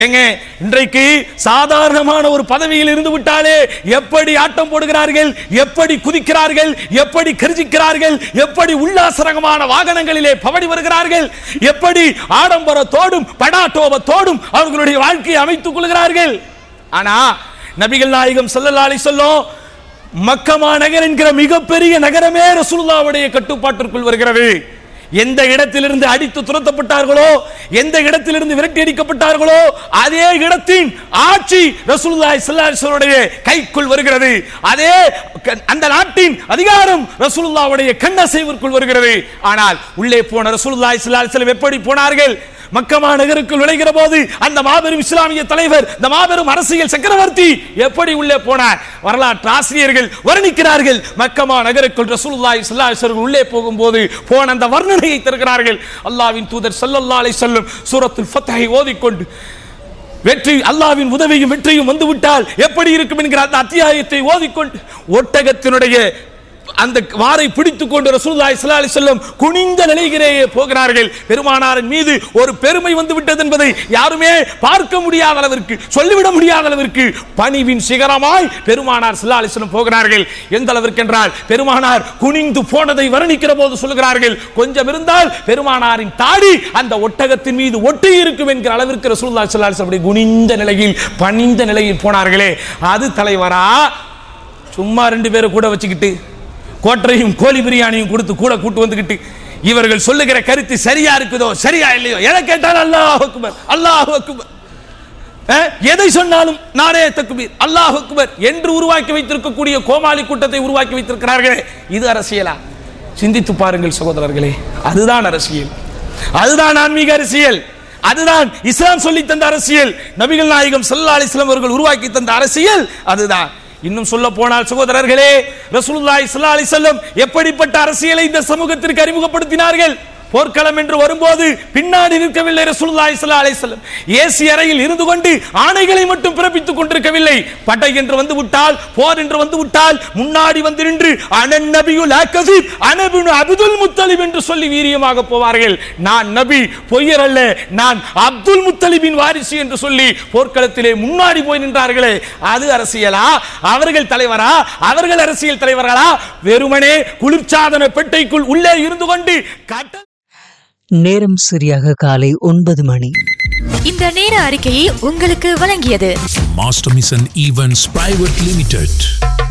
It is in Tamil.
ஏங்க இன்றைக்கு சாதாரணமான ஒரு பதவியில் இருந்து விட்டாலே எப்படி ஆட்டம் போடுகிறார்கள் எப்படி குதிக்கிறார்கள் எப்படி கர்ஜிக்கிறார்கள் எப்படி உல்லாசரகமான வாகனங்களிலே பவடி வருகிறார்கள் எப்படி ஆடம்பரத்தோடும் படாட்டோபத்தோடும் அவர்களுடைய வாழ்க்கையை அமைத்துக் கொள்கிறார்கள் ஆனா நபிகள் நாயகம் ஸல்லல்லாஹு அலைஹி சொல்லும் மக்கமா நகர் என்கிற மிகப்பெரிய நகரமே ரசூலுல்லாவுடைய கட்டுப்பாட்டிற்குள் வருகிறது எந்த இடத்திலிருந்து அடித்து துரத்தப்பட்டார்களோ எந்த இடத்திலிருந்து விரட்டி அடிக்கப்பட்டார்களோ அதே இடத்தின் ஆட்சி ரசூலுல்லாஹி ஸல்லல்லாஹு அலைஹி வஸல்லுடைய கைக்குள் வருகிறது அதே க- அந்த நாட்டின் அதிகாரம் ரசூலுல்லாஹ்வுடைய கண்ணசைவிற்குள் வருகிறது ஆனால் உள்ளே போன ரசூலுல்லாஹி ஸல்லல்லாஹு அலைஹி வஸல்லம் எப்படி போனார்கள் மக்கமா நகருக்குள் நுழைகிற போது அந்த மாபெரும் இஸ்லாமிய தலைவர் இந்த மாபெரும் அரசியல் சக்கரவர்த்தி எப்படி உள்ளே போனார் வரலாற்று ஆசிரியர்கள் வர்ணிக்கிறார்கள் மக்கமா நகருக்குள் ரசூலுல்லாஹி ஸல்லல்லாஹு அலைஹி வஸல்லம் உள்ளே போகும்போது போன அந்த வர்ணனையை தருகிறார்கள் அல்லாஹ்வின் தூதர் ஸல்லல்லாஹு அலைஹி வஸல்லம் சூரத்துல் ஃபத்ஹை ஓதிக்கொண்டு வெற்றி அல்லாவின் உதவியும் வெற்றியும் வந்துவிட்டால் எப்படி இருக்கும் என்கிற அந்த அத்தியாயத்தை ஓதிக்கொண்டு ஒட்டகத்தினுடைய அந்த வாரை பிடித்துக் கொண்டு ரசூலுல்லாஹி ஸல்லல்லாஹு அலைஹி வஸல்லம் குனிந்த நிலையிலேயே போகிறார்கள் பெருமானாரின் மீது ஒரு பெருமை வந்து விட்டது என்பதை யாருமே பார்க்க முடியாத அளவிற்கு சொல்லிவிட முடியாத அளவிற்கு பணிவின் சிகரமாய் பெருமானார் ஸல்லல்லாஹு அலைஹி வஸல்லம் போகிறார்கள் எந்த அளவிற்கு என்றால் பெருமானார் குனிந்து போனதை வர்ணிக்கிற போது சொல்கிறார்கள் கொஞ்சம் இருந்தால் பெருமானாரின் தாடி அந்த ஒட்டகத்தின் மீது ஒட்டி இருக்கும் என்கிற அளவிற்கு ரசூலுல்லாஹி ஸல்லல்லாஹு அலைஹி வஸல்லம் அப்படி குனிந்த நிலையில் பணிந்த நிலையில் போனார்களே அது தலைவரா சும்மா ரெண்டு பேரை கூட வச்சுக்கிட்டு கோட்டரையும் கோழி பிரியாணியும் கொடுத்து கூட கூட்டு வந்துக்கிட்டு இவர்கள் சொல்லுகிற கருத்து சரியா இருக்குதோ சரியா இல்லையோ எதை கேட்டாலும் அல்லாஹ் அக்பர் அல்லாஹ் அக்பர் அஹ், எதை சொன்னாலும் நாரே தக்பீர் அல்லாஹ் அக்பர் என்று உருவாக்கி வைத்திருக்கக்கூடிய கோமாளி கூட்டத்தை உருவாக்கி வைத்திருக்கிறார்களே இது அரசியலா சிந்தித்து பாருங்கள் சகோதரர்களே அதுதான் அரசியல் அதுதான் ஆன்மீக அரசியல் அதுதான் இஸ்லாம் சொல்லி தந்த அரசியல் நபிகள் நாயகம் ஸல்லல்லாஹு அலைஹி வஸல்லம் அவர்கள் உருவாக்கி தந்த அரசியல் அதுதான் இன்னும் சொல்ல போனால் சகோதரர்களே ரசூலுல்லாஹி ஸல்லல்லாஹு அலைஹி வஸல்லம் எப்படிப்பட்ட அரசியலை இந்த சமூகத்திற்கு அறிமுகப்படுத்தினார்கள் போர்க்களம் என்று வரும்போது பின்னாடி நிற்கவில்லை ரசூலுல்லாஹி ஸல்லல்லாஹு அலைஹி வஸல்லம் ஏசி அறையில் இருந்து கொண்டு ஆணைகளை மட்டும் பிறப்பித்துக் கொண்டிருக்கவில்லை படை என்று வந்து விட்டால் போர் என்று வந்து விட்டால் முன்னாடி வந்து நின்று அனன் நபியுல் அகஸிப் அனபினு அப்துல் முத்தலிப் என்று சொல்லி வீரியமாக போவார்கள் நான் நபி பொய்யர் அல்ல நான் அப்துல் முத்தலிபின் வாரிசு என்று சொல்லி போர்க்களத்திலே முன்னாடி போய் நின்றார்களே அது அரசியலா அவர்கள் தலைவரா அவர்கள் அரசியல் தலைவர்களா வெறுமனே குளிர்சாதன பெட்டைக்குள் உள்ளே இருந்து கொண்டு கட்ட நேரம் சரியாக காலை ஒன்பது மணி இந்த நேர அறிக்கையை உங்களுக்கு வழங்கியது Master Mission Events Private Limited.